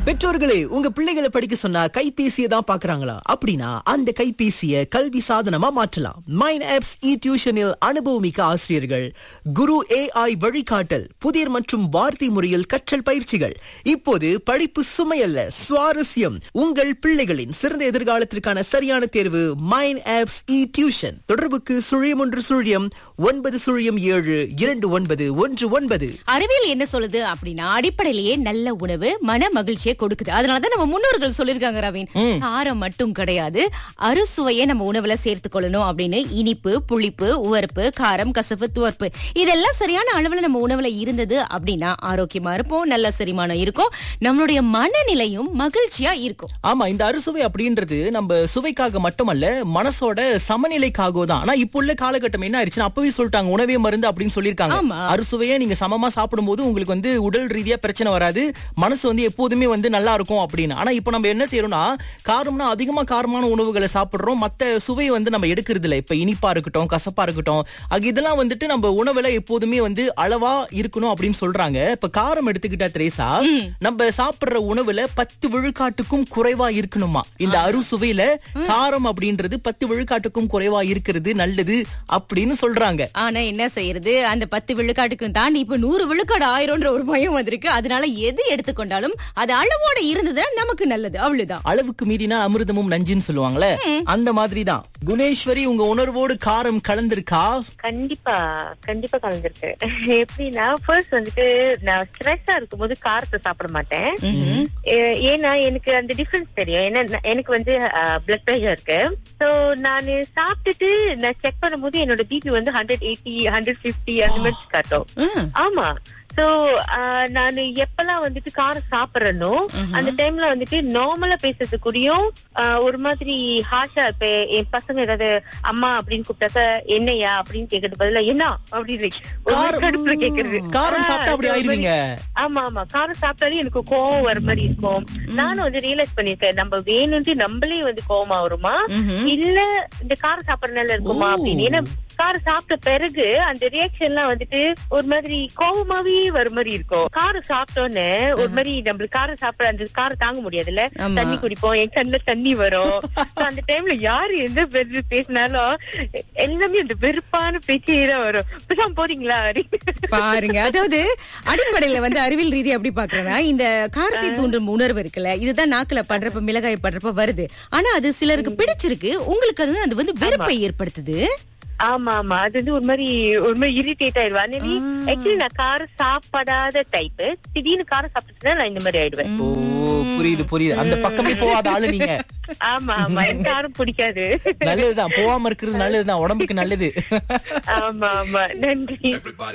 பெற்றோர்களே உங்க பிள்ளைகளை படிக்க சொன்னா கைபேசியை தான் பாக்குறாங்களா அப்படின்னா அந்த கைபேசியை கல்வி சாதனமா மாற்றலாம் மைன் ஆப்ஸ் இ டியூஷனில் அனுபவமிக்க ஆசிரியர்கள் குரு ஏஐ வழிகாட்டல் புதிர் மற்றும் வார்த்தை முறையில் கற்றல் பயிற்சிகள் இப்போது படிப்பு சுமையல்ல சுவாரஸ்யம் உங்கள் பிள்ளைகளின் சிறந்த எதிர்காலத்திற்கான சரியான தேர்வு மைன் ஆப்ஸ் இ டியூஷன் தொடர்புக்கு சுழியம் ஒன்று சுழியம் ஒன்பது சுழியம் ஏழு இரண்டு ஒன்பது ஒன்று ஒன்பது அறிவியல் என்ன சொல்லுது அப்படின்னா அடிப்படையிலேயே நல்ல உணவு மன மகிழ்ச்சியை கொடுக்குது அதனாலதான் நம்ம முன்னோர்கள் சொல்லிருக்காங்க ரவீன் காரம் மட்டும் கிடையாது அறுசுவையை நம்ம உணவுல சேர்த்துக் கொள்ளணும் அப்படின்னு இனிப்பு புளிப்பு உவர்ப்பு காரம் கசப்பு துவர்ப்பு இதெல்லாம் சரியான அளவுல நம்ம உணவுல இருந்தது அப்படின்னா ஆரோக்கியமா இருப்போம் நல்ல செரிமானம் இருக்கும் நம்மளுடைய மனநிலையும் மகிழ்ச்சியா இருக்கும் ஆமா இந்த அறுசுவை அப்படின்றது நம்ம சுவைக்காக மட்டுமல்ல மனசோட சமநிலைக்காகவும் தான் ஆனா இப்போ உள்ள காலகட்டம் என்ன ஆயிடுச்சுன்னா அப்பவே சொல்லிட்டாங்க உணவே மருந்து அப்படின்னு சொல்லியிருக்காங்க ஆமா. அறுசுவையை நீங்க சமமா சாப்பிடும்போது உங்களுக்கு வந்து உடல் ரீதியா பிரச்சனை வராது மனசு வந்து எப்போதுமே வந்து நல்லா இருக்கும் அப்படின்னு ஆனா இப்போ நம்ம என்ன செய்யறோம்னா காரம்னா அதிகமா காரமான உணவுகளை சாப்பிடுறோம் மத்த சுவை வந்து நம்ம எடுக்கிறது இல்ல இப்ப இனிப்பா இருக்கட்டும் கசப்பா இருக்கட்டும் ஆக இதெல்லாம் வந்துட்டு நம்ம உணவுல எப்போதுமே வந்து அளவா இருக்கணும் அப்படின்னு சொல்றாங்க இப்ப காரம் எடுத்துக்கிட்டா திரேசா நம்ம சாப்பிடுற உணவுல பத்து விழுக்காட்டுக்கும் குறைவா இருக்கணுமா இந்த அறுசுவையில காரம் அப்படின்றது பத்து விழுக்காட்டுக்கும் குறைவா இருக்கிறது நல்லது அப்படின்னு சொல்றாங்க ஆனா என்ன செய்யறது அந்த பத்து விழுக்காட்டுக்கு தாண்டி இப்ப நூறு விழுக்காடு ஆயிரம்ன்ற ஒரு பயம் வந்திருக்கு அதனால எது எடுத்துக்கொண்டாலும் அது அளவோட இருந்ததுன்னா நமக்கு நல்லது அவ்வளவுதான் அளவுக்கு மீறினா அமிர்தமும் நஞ்சுன்னு சொல்லுவாங்கல்ல அந்த மாதிரி தான் குணேஸ்வரி உங்க உணர்வோடு காரம் கலந்திருக்கா கண்டிப்பா கண்டிப்பா கலந்துருக்கு எப்படின்னா ஃபர்ஸ்ட் வந்துட்டு நான் ஸ்ட்ரெஸ்ஸா இருக்கும்போது காரத்தை சாப்பிட மாட்டேன் ஏ- ஏன்னா எனக்கு அந்த டிஃபரன்ஸ் தெரியும் ஏன்னா நான்- எனக்கு வந்து பிளட் ப்ரெஷர் இருக்கு சோ நான் சாப்பிட்டுட்டு நான் செக் பண்ணும்போது என்னோட பிபி வந்து ஹண்ட்ரட் எயிட்டி ஹண்ட்ரட் பிப்டி அந்த மாதிரி காட்டும் ம். ஆமா சோ நான் எப்பெல்லாம் வந்துட்டு காரம் சாப்பிடுறேனோ அந்த டைம்ல வந்துட்டு நார்மலா பேசுறதுக்குடியும் ஆஹ், ஒரு மாதிரி ஹாஷா இப்ப என் பசங்க ஏதாவது அம்மா அப்படின்னு கூப்பிட்டாக்க என்னையா அப்படின்னு கேக்குறது பதிலா என்ன அப்படின்னு ஒரு மாதிரி காரம் கடுப்புல கேக்குறது காரம் ஆ, சாப்பிட்டா அப்படி அது ஒரு மாதிரி- ஆயிருவீங்க ஆமா ஆமா காரம் சாப்பிட்டாலே எனக்கு கோவம் வர மாதிரி இருக்கும் நானும் வந்து ரியலைஸ் பண்ணிருக்கேன் நம்ம வேணும்ட்டு நம்மளே வந்து கோவமா வருமா ம்ஹும். இல்ல இந்த காரம் சாப்பிடறதுனால இருக்குமா ஓ. அப்படின்னு ஏன்னா காரம் சாப்பிட்ட பிறகு அந்த ரியாக்ஷன் எல்லாம் வந்துட்டு ஒரு மாதிரி கோவமாவே வர மாதிரி இருக்கும் காரம் சாப்பிட்டோன்னு ஒரு மாதிரி நம்மளுக்கு காரம் சாப்பிட அந்த காரம் தாங்க முடியாதுல்ல ஆமா. தண்ணி குடிப்போம் என் கண்ணுல தண்ணி வரும் So, அந்த டைம்ல யாரு எந்த பேரு பேசினாலும் எல்லாமே அந்த வெறுப்பான பேச்சே தான் வரும் இப்பதான் போறீங்களா அப்படின்னு. பாருங்க அதாவது அடிப்படையில வந்து அறிவியல் ரீதியா எப்படி பாக்குறேன்னா இந்த காரத்தை தூண்டும் உணர்வு இருக்குல்ல இதுதான் நாக்குல படுறப்ப மிளகாய் படுறப்ப வருது ஆனா அது சிலருக்கு பிடிச்சிருக்கு உங்களுக்கு அது அது வந்து வெறுப்பை ஏற்படுத்துது ஆமா ஆமா அது வந்து ஒரு மாதிரி ஒரு மாதிரி இரிட்டேட் ஆயிடுவா ஆக்சுவலி நான் காரம் சாப்பிடாத டைப் திடீர்னு காரம் சாப்பிட்டுச்சுன்னா நான் இந்த மாதிரி ஆயிடுவேன் ஓ புரியுது புரியுது அந்த பக்கமே போகாத ஆளு நீங்க ஆமா ஆமா எனக்கு காரம் பிடிக்காது நல்லதுதான் போகாம இருக்கிறது நல்லதுதான் உடம்புக்கு நல்லது ஆமா ஆமா நன்றி